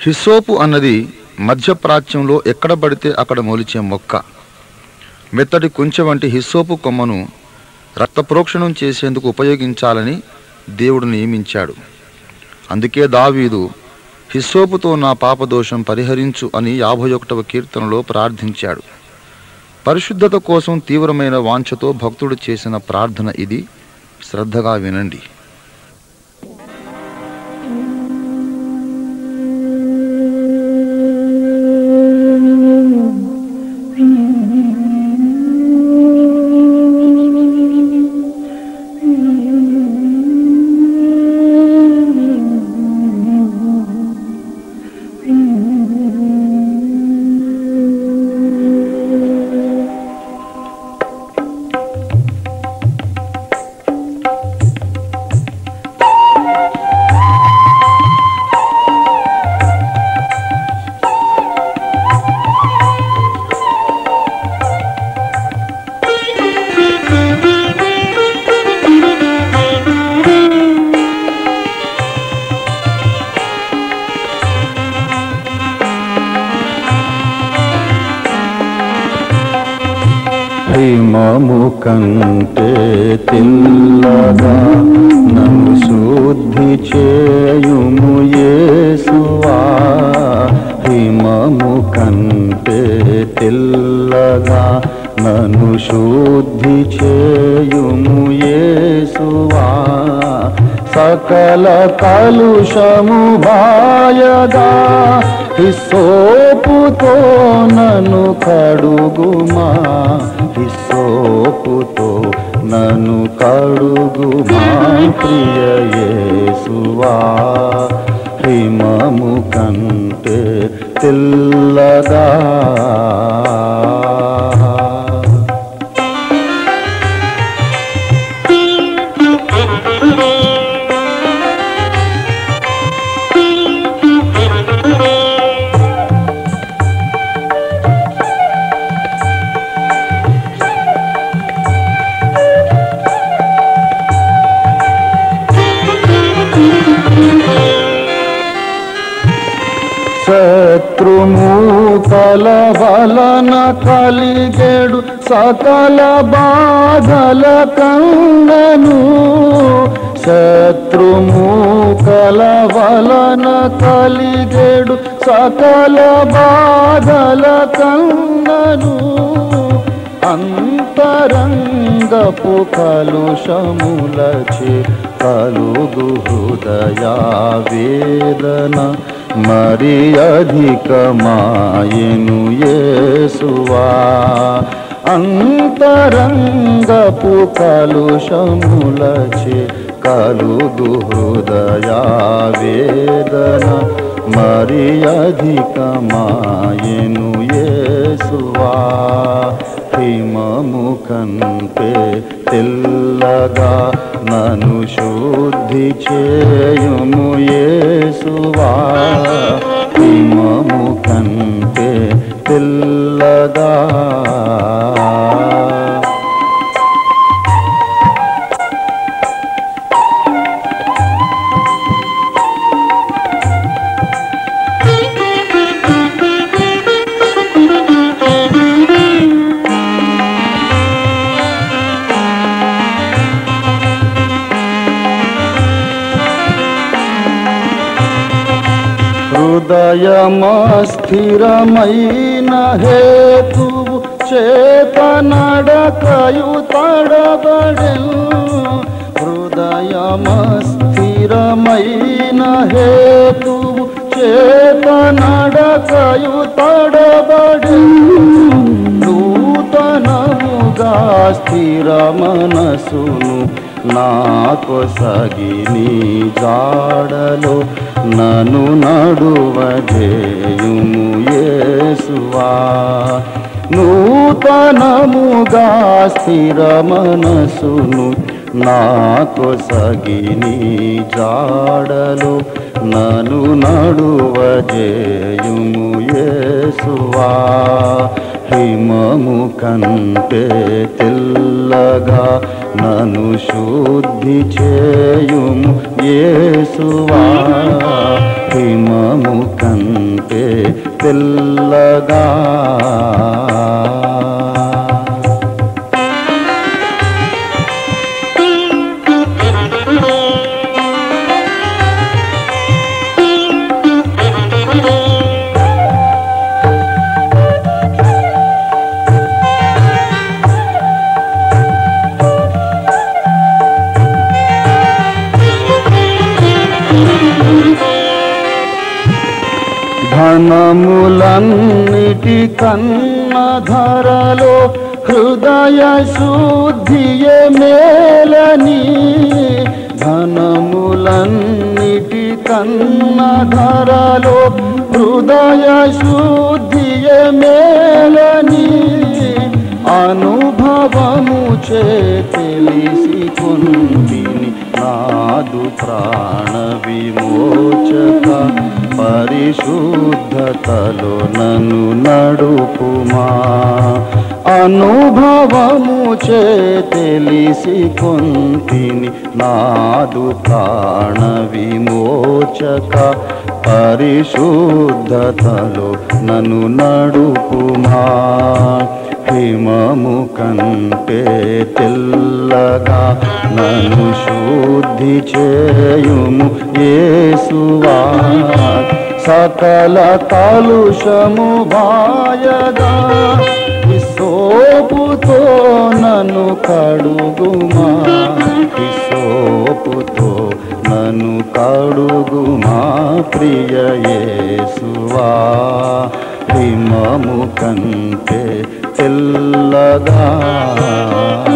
హిస్సోపు అన్నది మధ్యప్రాచ్యంలో ఎక్కడ పడితే అక్కడ మొలిచే మొక్క మెత్తటి కుంచె వంటి హిస్సోపు కొమ్మను రక్తప్రోక్షణం చేసేందుకు ఉపయోగించాలని దేవుడు నియమించాడు అందుకే దావీదు హిస్సోపుతో నా పాపదోషం పరిహరించు అని యాభై ఒకటవ కీర్తనలో ప్రార్థించాడు పరిశుద్ధత కోసం తీవ్రమైన వాంఛతో భక్తుడు చేసిన ప్రార్థన ఇది శ్రద్ధగా వినండి హిమము కంటే తిల్లగా నన్ను శుద్ధి చేయుము యేసువా హిమము కంటే తిల్లగా నన్ను శుద్ధి చేయుము యేసువా సకల కలుషము బాయగా హిస్సోపుతో నన్ను కడుగుమా హిస్సోపుతో నన్ను కడుగుమా ప్రియ యేసువా హిమము కంటే తెల్లగా శత్రుమూకల వలన కలిగేడు సకల బాధల కన్నను శత్రుమూకల వలన కలిగేడు సకల బాధల కన్నను అంతరంగపు కలుషములచే కలుగు హృదయా వేదన మరి అధికమాయను యేసువా అంతరంగపు కలుషములచే కలుగు హృదయా వేదన మరి అధికమాయను యేసువా హిమము కంటే తెల్లగా నన్ను శుద్ధి చేయుము యేసువా హిమము కంటే తెల్లగా హృదయమస్థిరమైన హేతువు చేత నడకయు తడబడెను హృదయమస్థిరమైన హేతువు చేత నడకయు తడబడెను నూతనముగా స్థిర మనసును నాకు సగిని జాడలో నను నడువజేయుము యేసువా నూతనముగా స్థిర మనసును నాకు సగిని జాడలు నను నడువజేయుము యేసువా హిమము కంటే తెల్లగా నన్ను శుద్ధి చేయుము యేసువా హిమము కంటే తెల్లగా ధనములన్నిటి కన్న ధరలో హృదయ శుద్ధియే మేలని ధనములన్నిటి కన్న ధరలో హృదయ శుద్ధియే మేలని అనుభవము చే తెలిసి కొందిని నాదు ప్రాణ విమోచక పరిశుద్ధతలో నన్ను నడుపుమా అనుభవము చే తెలిసి కొంతిని నాదు ప్రాణ విమోచక పరిశుద్ధతలో నన్ను నడుపుమా హిమము కంటే తెల్లగా నన్ను శుద్ధి చేయుము యేసువా సకల కాలుషము బాయగా సోపుతో నన్ను కడుగుమా సోపుతో నన్ను కడుగుమా ప్రియ యేసువా హిమము కంటే తెల్లగా